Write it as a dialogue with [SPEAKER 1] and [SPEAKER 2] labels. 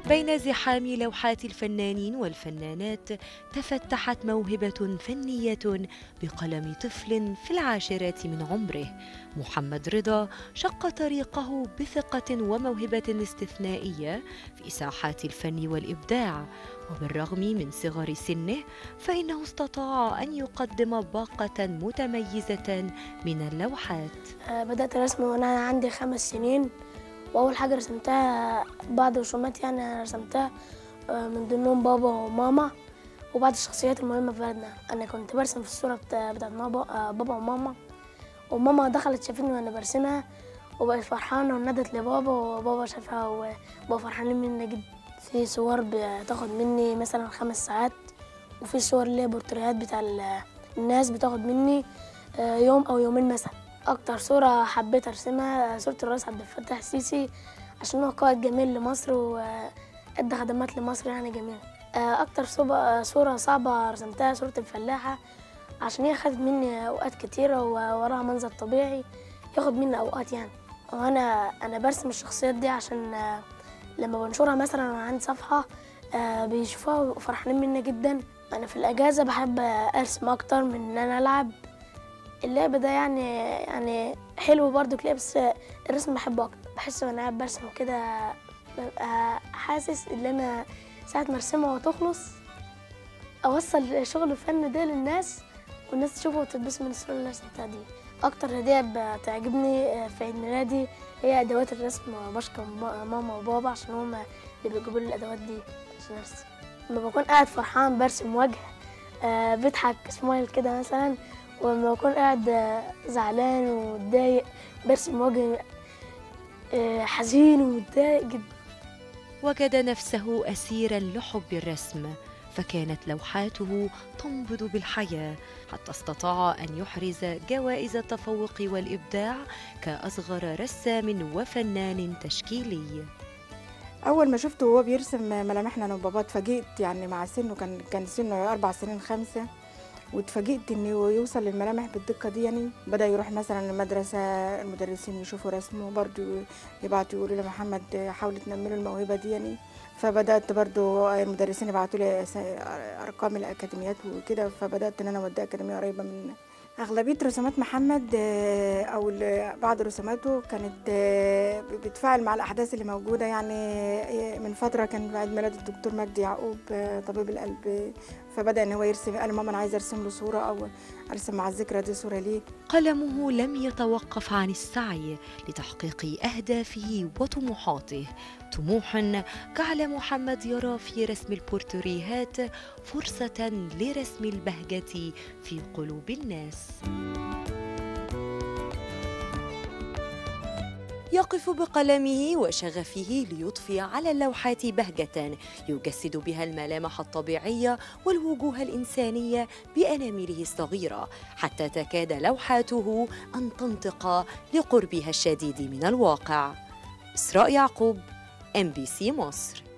[SPEAKER 1] بين زحام لوحات الفنانين والفنانات تفتحت موهبة فنية بقلم طفل في العاشرات من عمره محمد رضا شق طريقه بثقة وموهبة استثنائية في ساحات الفن والإبداع وبالرغم من صغر سنه فإنه استطاع أن يقدم باقة متميزة من اللوحات
[SPEAKER 2] آه، بدأت الرسم وأنا عندي خمس سنين وأول حاجة رسمتها بعض الرسومات يعني رسمتها آه، من ضمنهم بابا وماما وبعض الشخصيات المهمة في بلدنا أنا كنت برسم في الصورة بتاع بتاعت بابا, آه، بابا وماما وماما دخلت شافتني وأنا برسمها وبقت فرحانة وندت لبابا وبابا شافها وبابا فرحان مني جدا في صور بتاخد مني مثلا خمس ساعات وفي صور اللي هي بورتريهات بتاع الناس بتاخد مني يوم أو يومين مثلا اكتر صوره حبيت ارسمها صوره الرئيس عبد الفتاح السيسي عشان هو قائد جميل لمصر وادى خدمات لمصر يعني جميله اكتر صوره صعبه رسمتها صوره الفلاحه عشان هي خدت مني اوقات كتيره ووراها منظر طبيعي ياخد مني اوقات يعني وانا انا برسم الشخصيات دي عشان لما بنشرها مثلا وانا عندي صفحه بيشوفوها وفرحانين مني جدا انا في الاجازه بحب ارسم اكتر من ان انا العب اللعب ده يعني يعني حلو برضو كده بس الرسم بحبه اكتر بحس وانا قاعد برسم كده ببقى حاسس ان انا ساعه ما ارسمها وتخلص اوصل شغل الفن ده للناس والناس تشوفه وتتبسط من الصوره اللي رسمتها دي اكتر هديه بتعجبني في عيد ميلادي هي ادوات الرسم بشكر ماما وبابا عشان هما اللي بيجيبوا لي الادوات دي عشان ارسم لما بكون قاعد فرحان برسم وجه بيضحك سمايل كده مثلا ولما بكون قاعد زعلان ومتضايق برسم وجه حزين ومتضايق جدا
[SPEAKER 1] وجد نفسه أسيرا لحب الرسم فكانت لوحاته تنبض بالحياة حتى استطاع أن يحرز جوائز التفوق والإبداع كأصغر رسام وفنان تشكيلي
[SPEAKER 3] أول ما شفته وهو بيرسم ملامحنا أنا وبابا اتفاجئت يعني مع سنه كان كان سنه أربع سنين خمسة واتفاجئت انه يوصل للملامح بالدقه دي يعني بدا يروح مثلا المدرسه المدرسين يشوفوا رسمه برضو يبعتوا يقولوا لمحمد حاول تنمي له الموهبه دي يعني فبدات برضو المدرسين يبعتوا لي ارقام الاكاديميات وكده فبدات ان انا اودي اكاديميه قريبه من أغلبية رسومات محمد أو بعض رسوماته كانت بتفاعل مع الأحداث اللي موجودة يعني من فترة كان عيد ميلاد الدكتور مجدي يعقوب طبيب القلب فبدأ إن هو يرسم قال ماما أنا عايز أرسم له صورة أو أرسم مع الذكرى دي صورة ليه
[SPEAKER 1] قلمه لم يتوقف عن السعي لتحقيق أهدافه وطموحاته طموح جعل محمد يرى في رسم البورتريهات فرصة لرسم البهجة في قلوب الناس يقف بقلمه وشغفه ليضفي على اللوحات بهجة يجسد بها الملامح الطبيعية والوجوه الإنسانية بأنامله الصغيرة حتى تكاد لوحاته أن تنطق لقربها الشديد من الواقع إسراء يعقوب ام بي سي مصر